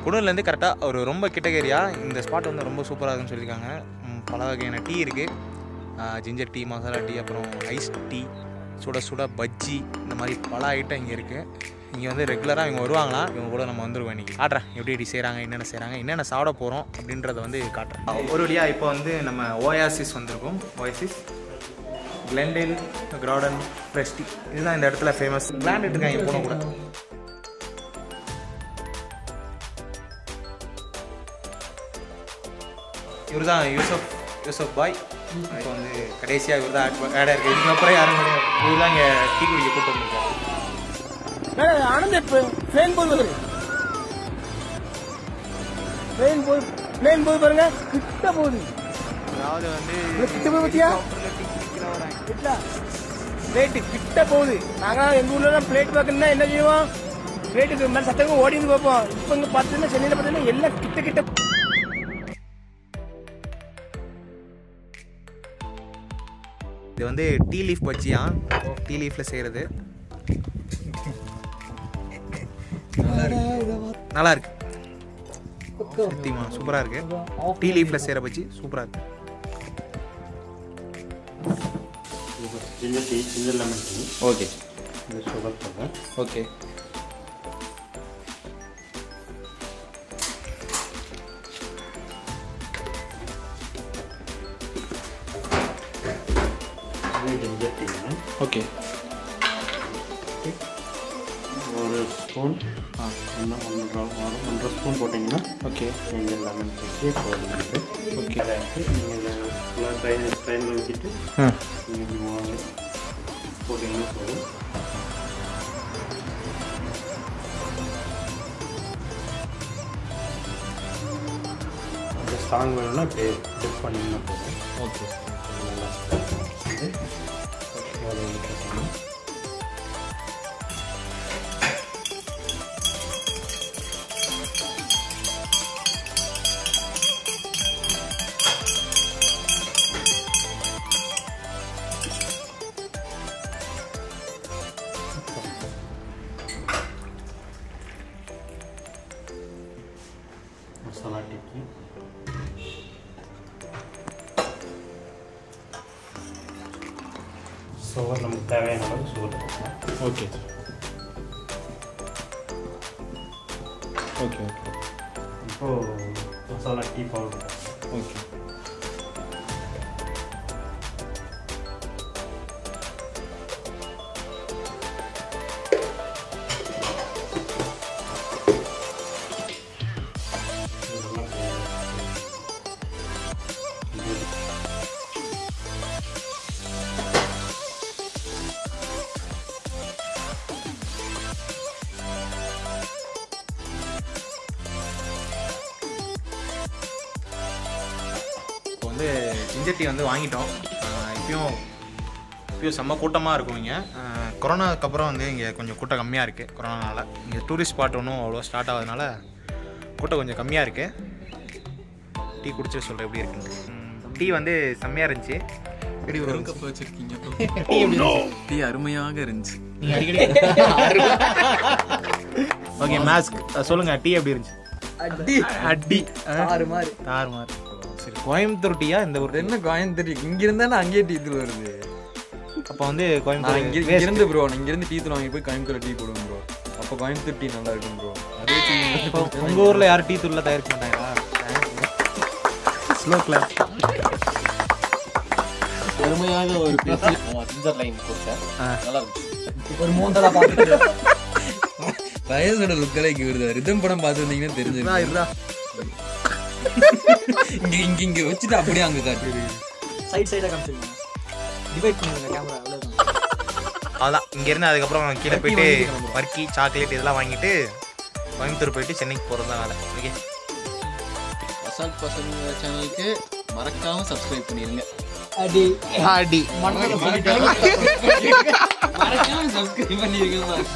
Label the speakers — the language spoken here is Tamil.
Speaker 1: குடூர்லேருந்து கரெக்டாக ஒரு ரொம்ப கிட்டகேரியா இந்த ஸ்பாட் வந்து ரொம்ப சூப்பராக இருக்குன்னு சொல்லியிருக்காங்க ம், பல வகையான டீ இருக்குது ஜிஞ்சர் டீ மசாலா டீ அப்புறம் ஐஸ் டீ சுட சுட பஜ்ஜி இந்த மாதிரி பல ஐட்டம் இங்கே இருக்குது இங்கே வந்து ரெகுலராக இவங்க வருவாங்களாம் இவங்க கூட நம்ம வந்துருவோம் இன்றைக்கி காட்டுறேன் எப்படி எப்படி செய்கிறாங்க என்னென்ன செய்கிறாங்க என்னென்ன சாப்பிட போகிறோம் அப்படின்றத வந்து காட்டுறேன் ஒரு வழியாக இப்போ வந்து நம்ம ஓயாசிஸ் வந்திருக்கோம் ஓயாசிஸ் கிளெண்டேல் கிராடன் ஃப்ரெஷ் டீ இதுதான் இந்த இடத்துல ஃபேமஸ் கிளாண்ட் இருக்காங்க போன கூட இவர் தான் யூசப் யூசப் பாய் இப்போ வந்து கடைசியாக இவர் தான் ஆடாக இருக்குது இதுக்கப்புறம் யாரும் கிடையாது இவர் தான் இங்கே டீ குடிக்க கூட்டு வந்திருக்காரு
Speaker 2: ஆனந்த் பிளேன் போய் பாருங்க பிளேன் போய் பிளேன் போய் பாருங்க கிட்ட போகுது
Speaker 1: அதாவது வந்து
Speaker 2: கிட்ட போய் பத்தியா கிட்ட பிளேட்டு கிட்ட போகுது நாங்க எங்க ஊர்ல பிளேட் பார்க்கணும்னா என்ன செய்வோம் பிளேட்டுக்கு மேல சத்தங்க ஓடி வந்து பார்ப்போம் இப்போ இங்க பார்த்தீங்கன்னா சென்னையில பார்த்தீங்கன்னா எல்லாம் கிட்ட கிட்ட
Speaker 1: இது வந்து டீ லீஃப் பஜ்ஜியா டீ லீஃப்ல செய்கிறது நல்லா இருக்கு சத்தியமா சூப்பரா இருக்கு டீ லீஃப்ல செய்யற பஜ்ஜி சூப்பரா இருக்கு
Speaker 3: ginger tea ginger lemon tea
Speaker 1: okay
Speaker 3: ಇದು ಶುಗರ್ ಪೌಡರ್
Speaker 1: ஓகே
Speaker 3: இது ஜிஞ்சர் டீ
Speaker 1: ஓகே
Speaker 3: ஒரு ஸ்பூன் இன்னும் ஒன்றரை ஒரு ஒன்றரை ஸ்பூன் போட்டிங்கன்னா
Speaker 1: ஓகே
Speaker 3: ஜிஞ்சர் லெமன் டீக்கு போடுறது
Speaker 1: ஓகே
Speaker 3: அதை நீங்கள் இதை ஃபுல்லாக ட்ரைன் ட்ரைனில் வச்சுட்டு நீங்கள் போட்டிங்கன்னா போதும் ஸ்ட்ராங் வேணும்னா இப்படி டிப் பண்ணிங்கன்னா போதும்
Speaker 1: ஓகே
Speaker 3: நல்லா இது ஒரு லிட்டர் தண்ணி. மசாலா டிக்கி சுகர் நமக்கு தேவையான அளவு சுகர் போடலாம்
Speaker 1: ஓகே ஓகே ஓகே
Speaker 3: இப்போது மசாலா டீ பவுடர்
Speaker 1: ஓகே இப்போ வந்து ஜிஞ்சர் டீ வந்து வாங்கிட்டோம் ஆஹ் இப்பயும் இப்பயும் செம்ம கூட்டமாக இருக்கும் இங்கே ஆஹ் கொரோனாக்கு அப்புறம் வந்து இங்கே கொஞ்சம் கூட்டம் கம்மியாக இருக்குது கொரோனானால இங்கே டூரிஸ்ட் ஸ்பாட் ஒன்றும் அவ்வளோ ஸ்டார்ட் ஆகாதனால கூட்டம் கொஞ்சம் கம்மியாக இருக்குது டீ குடிச்சு சொல்கிறேன் எப்படி இருக்குன்னு டீ வந்து செம்மையாக இருந்துச்சு எப்படி
Speaker 4: வெறும்
Speaker 1: வரும்
Speaker 4: கப் வச்சிருக்கீங்க
Speaker 1: டீ எப்படி இருந்துச்சு
Speaker 4: டீ அருமையாக இருந்துச்சு
Speaker 1: நீங்கள் அடிக்கடி ஓகே மாஸ்க் சொல்லுங்கள் டீ எப்படி இருந்துச்சு
Speaker 5: அடி
Speaker 1: அடி
Speaker 5: ஆறு மாதிரி
Speaker 1: தார் மாதிரி சரி கோயம்புத்தூர் டீயா இந்த ஒரு
Speaker 4: என்ன கோயம்புத்தூர் இங்க இருந்தா நான் அங்கேயே டீ தூள் வருது
Speaker 1: அப்போ வந்து
Speaker 4: நான் இங்க
Speaker 1: கோயம்புத்தூர்
Speaker 4: இங்க இருந்து ப்ரோ நான் இங்க இருந்து டீ தூள் வாங்கி போய் கோயம்புத்தூர் டீ போடுவேன் ப்ரோ அப்போ கோயம்புத்தூர் டீ நல்லா இருக்கும் ப்ரோ அதே டீ
Speaker 1: உங்க ஊர்ல யாரும் டீ தூள்ல தயாரிக்க மாட்டாங்களா ஸ்லோ கிளாஸ்
Speaker 6: அருமையாக ஒரு பேசி ஜிஞ்சர் லைன் கொடுத்தேன் நல்லா இருந்துச்சு
Speaker 5: ஒரு மூந்தலா பார்த்துட்டு
Speaker 4: வயசோட லுக்கெல்லாம் இங்க வருது ரிதம் படம் பார்த்து வந்தீங்கன்னா தெரிஞ்சிருக்கும் இங்க இங்க இங்க வச்சுட்டு அப்படியே அங்க காட்டு
Speaker 5: சைடு சைடா காமிச்சிருக்கீங்க டிவைட் பண்ணுங்க கேமரா அவ்வளவுதான்
Speaker 1: அதான் இங்க இருந்து அதுக்கப்புறம் கீழே போயிட்டு வர்க்கி சாக்லேட் இதெல்லாம் வாங்கிட்டு கோயம்புத்தூர் போயிட்டு சென்னைக்கு போறது தான் வேலை ஓகே
Speaker 6: அசால்ட் பசங்க சேனலுக்கு மறக்காம சப்ஸ்கிரைப் பண்ணிருங்க
Speaker 5: அடி
Speaker 1: ஆடி
Speaker 5: மண்டல
Speaker 6: மறக்காம சப்ஸ்கிரைப் பண்ணிருங்க